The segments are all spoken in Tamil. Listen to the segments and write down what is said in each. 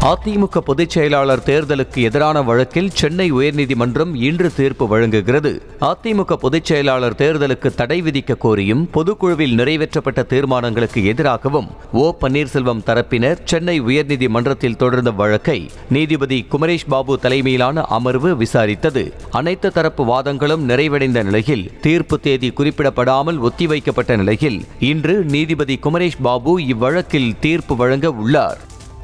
அதிமுக பொதுச் செயலாளர் தேர்தலுக்கு எதிரான வழக்கில் சென்னை உயர்நீதிமன்றம் இன்று தீர்ப்பு வழங்குகிறது அதிமுக பொதுச் செயலாளர் தேர்தலுக்கு தடை விதிக்க கோரியும் பொதுக்குழுவில் நிறைவேற்றப்பட்ட தீர்மானங்களுக்கு எதிராகவும் ஓ பன்னீர்செல்வம் தரப்பினர் சென்னை உயர்நீதிமன்றத்தில் தொடர்ந்த வழக்கை நீதிபதி குமரேஷ் பாபு தலைமையிலான அமர்வு விசாரித்தது அனைத்து தரப்பு வாதங்களும் நிறைவடைந்த நிலையில் தீர்ப்பு தேதி குறிப்பிடப்படாமல் ஒத்திவைக்கப்பட்ட நிலையில் இன்று நீதிபதி குமரேஷ் பாபு இவ்வழக்கில் தீர்ப்பு வழங்க உள்ளார்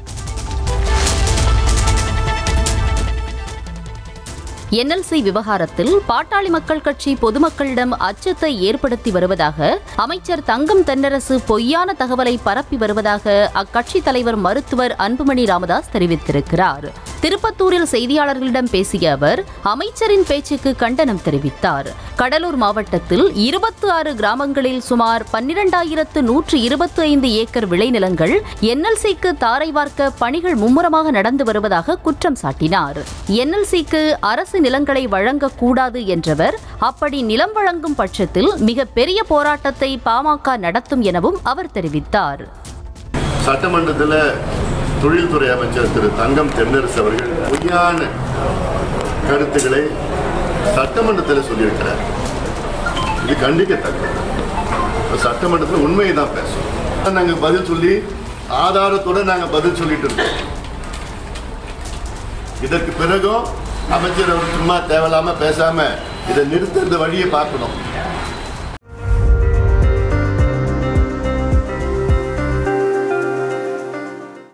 என்எல்சி விவகாரத்தில் பாட்டாளி மக்கள் கட்சி பொதுமக்களிடம் அச்சத்தை ஏற்படுத்தி வருவதாக அமைச்சர் தங்கம் தென்னரசு பொய்யான தகவலை பரப்பி வருவதாக அக்கட்சி தலைவர் மருத்துவர் அன்புமணி ராமதாஸ் தெரிவித்திருக்கிறார் திருப்பத்தூரில் செய்தியாளர்களிடம் பேசிய அவர் அமைச்சரின் பேச்சுக்கு கண்டனம் தெரிவித்தார் கடலூர் மாவட்டத்தில் இருபத்தி ஆறு கிராமங்களில் சுமார் பன்னிரண்டாயிரத்து நூற்று இருபத்தி ஐந்து ஏக்கர் விளைநிலங்கள் என்எல்சிக்கு தாரை வார்க்க பணிகள் மும்முரமாக நடந்து வருவதாக குற்றம் சாட்டினார் என்எல்சிக்கு அரசு நிலங்களை வழங்கக்கூடாது என்றவர் அப்படி நிலம் வழங்கும் பட்சத்தில் மிக பெரிய போராட்டத்தை பாமக நடத்தும் எனவும் அவர் தெரிவித்தார் சட்டமன்றத்தில் தொழில்துறை அமைச்சர் திரு தங்கம் தென்னரசு அவர்கள் பொய்யான கருத்துக்களை சட்டமன்றத்தில் சொல்லியிருக்கிறார் இது கண்டிக்கத்தக்கது சட்டமன்றத்தில் உண்மையை தான் பேசுவோம் நாங்கள் பதில் சொல்லி ஆதாரத்துடன் நாங்கள் பதில் சொல்லிட்டு இருக்கோம் இதற்கு பிறகும் அமைச்சர் அவர் சும்மா தேவையில்லாம பேசாம இதை நிறுத்துறது வழியை பார்க்கணும்